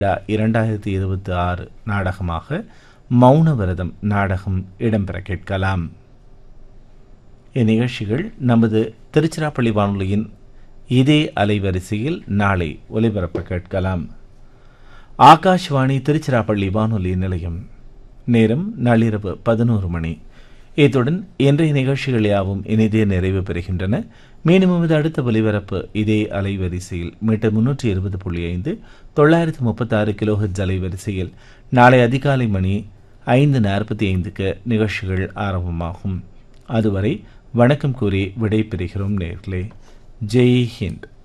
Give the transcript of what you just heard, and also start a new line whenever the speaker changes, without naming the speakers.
இரண்டாயிரத்தி இருபத்தி ஆறு நாடகமாக மௌன விரதம் நாடகம் இடம்பெற கேட்கலாம் இந்நிகழ்ச்சிகள் நமது திருச்சிராப்பள்ளி வானொலியின் இதே அலைவரிசையில் நாளை ஒலிபரப்ப கேட்கலாம் ஆகாஷ்வாணி திருச்சிராப்பள்ளி வானொலி நிலையம் நேரம் நள்ளிரவு பதினோரு மணி இத்துடன் இன்றைய நிகழ்ச்சிகள் யாவும் இனிதே நிறைவு பெறுகின்றன மீண்டும் நமது அடுத்த ஒலிபரப்பு இதே அலைவரிசையில் மீட்டர் முன்னூற்றி இருபது புள்ளி ஐந்து தொள்ளாயிரத்து முப்பத்தாறு கிலோஹெட்ஸ் அலைவரிசையில் நாளை அதிகாலை மணி ஐந்து நாற்பத்தி ஐந்துக்கு நிகழ்ச்சிகள் ஆரம்பமாகும் அதுவரை வணக்கம் கூறி விடை பெறுகிறோம் நேர்களே ஜெய் ஹிந்த்